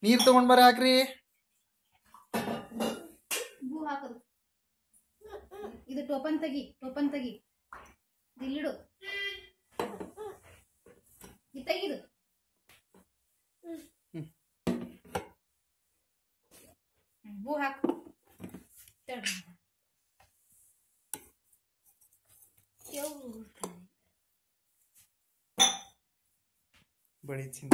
ನೀರ್ ತಗೊಂಡ್ ಬರ ಹಾಕ್ರಿ ಹೂ ಹಾಕೋದು ಇದು ಟೋಪನ್ ತೆಗಿ ಟೋಪನ್ ತೆಗಿ ಇಲ್ಲಿಡು ಇದು ತೆಗಿದು ಹೂ ಹಾಕು ತಡ್ರಿ. ಯವ್ವ. ಬಡಿ ಚಿಂತೆ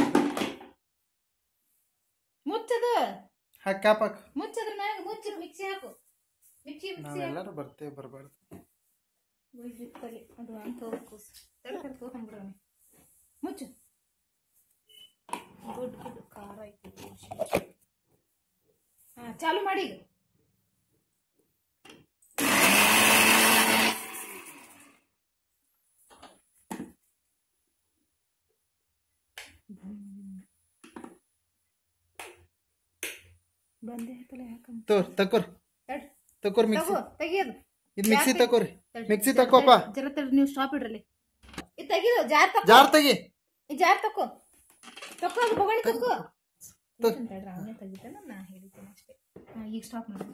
ಮುಚ್ಚದು ಹಾಕ್ ಕ್ಯಾಪ್ ಹಾಕ್ ಮುಚ್ಚದ್ರ ಮ್ಯಾಗ ಮುಚ್ಚಿರು ಮಿಕ್ಸಿ ಹಾಕು ಮಿಕ್ಸಿ ಮಿಕ್ಸಿ ಹಾಕು ನಾವೆಲ್ಲರೂ ಬರ್ತೇವೆ ಬರಬಾರ್ದು ಬಿತ್ತಲಿ ಅದು ಅಂತ ಹೋಗ್ಬೇಕು ತಡ್ಕೊಂಡು ತಗೊಂಡ್ಬಿಡೋಣ ಮುಚ್ಚು ಗುಡ್ ಗುಡ್ ಖಾರ ಐತಿ ಹಾ ಚಾಲು ಮಾಡಿ ಈಗ ಬಂದೆ ಆಯ್ತಲ್ಲ ಯಾಕಂತ ತೋರ್ ತಕೋರ್ ತಡ್ ತಕೋರ್ ಮಿಕ್ಸಿ ತಗೋ ತೆಗಿಯೋದು ಇದು ಮಿಕ್ಸಿ ಯಾಕೆ? ತಕೋರಿ ತಡ್ರಿ. ಮಿಕ್ಸಿ ಜರ- ತಕೋಪ ಜರ ತಡ್ರಿ ನೀವು ಸ್ಟಾಪ್ ಇಡ್ರಲ್ಲಿ ಇದು ತೆಗಿದು ಜಾರ್ ತಕೋ ಜಾರ್ ತೆಗಿ ಈ ಜಾರ್ ತಕೋ ತಕೋ ಅದು ಬೊಗಣಿ ತಕೋ ತಗೋ. ತಡ್ರಿ ಅವನೇ ತೆಗಿತಾನ ನಾ ಹೇಳಿದ್ದೇನೆ ಅಷ್ಟೇ ಹಾ, ಈಗ ಸ್ಟಾಪ್ ಮಾಡಿ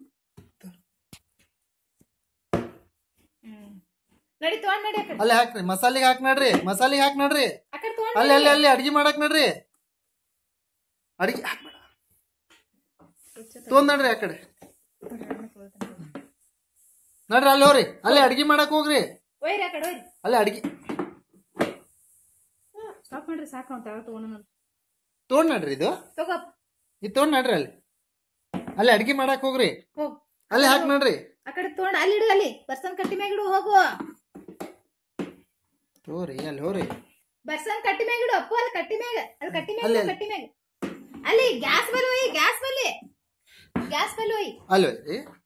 ಹ್ಮ್ ನಡಿ ತಗೊಂಡ್ ನಡಿ ಆ ಕಡೆ ಅಲ್ಲಿ ಹಾಕ್ರಿ ಮಸಾಲಿಗೆ ಹಾಕ್ ನಡ್ರಿ ಮಸಾಲಿಗೆ ಹಾಕ್ ನಡ್ರಿ ಆ ಕಡೆ ತಗೊಂಡ್ ಅಲ್ಲಿ ಅಲ್ಲಿ ಅಲ್ಲಿ ಅಡ್ಗಿ ಮಾಡಕ್ ನಡ್ರಿ ಅಡ್ಗಿ ಹಾಕ್ಬೇಡ ತೊಗೊಂಡ್ ನಡ್ರಿ ಆ ಕಡೆ ನಡ್ರಿ ಅಲ್ಲಿ ಹೋಗ್ರಿ ಅಲ್ಲಿ ಅಡ್ಗಿ ಮಾಡಕ್ ಹೋಗ್ರಿ ಒಯ್ರಿ ಆ ಕಡೆ ಒಯ್ರಿ ಅಲ್ಲಿ ಅಡ್ಗಿ ಸ್ಟಾಪ್ ಮಾಡ್ರಿ ಸಾಕು ಅಂತ ತಗೊಂಡ್ ತೊಗೊಂಡ್ ನಡ್ರಿ ಇದು ತಗೋ ಇದು ತೊಗೊಂಡ್ ನಡ್ರಿ ಅಲ್ಲಿ ಅಲ್ಲಿ ಅಡ್ಗಿ ಮಾಡಕ್ ಹೋಗ್ರಿ ಹೋಗ್ ಅಲ್ಲಿ ಹಾಕ್ ನಡ್ರಿ ಆ ಕಡೆ ತಗೊಂಡ್ ಅಲ್ಲಿ ಇಡು ಅಲ್ಲಿ ಬರ್ಸನ್ ಕಟ್ಟಿ ಮ್ಯಾಗ ಇಡು ಹೋಗು ತೋರಿ ಅಲ್ಲಿ ಹೋಗ್ರಿ ಬರ್ಸನ್ ಕಟ್ಟಿ ಮ್ಯಾಗ ಇಡು ಅಪ್ಪು ಅಲ್ಲಿ ಕಟ್ಟಿ ಮ್ಯಾಗ ಅಲ್ಲಿ ಕಟ್ಟಿ ಮ್ಯಾಗ ಅಲ್ಲಿ, ಇಡು, ಅಲ್ಲಿ. ಕಟ್ಟಿ ಮ್ಯಾಗ ಅಲ್ಲಿ ಗ್ಯಾಸ್ ಬಲ್ಲಿ ಒಯ್ಯಿ ಗ್ಯಾಸ್ ಬಲ್ಲಿ ಗ್ಯಾಸ್ ಬಲ್ಲಿ ಒಯ್ಯಿ ಅಲ್ಲಿ ಹೋಗ್ರಿ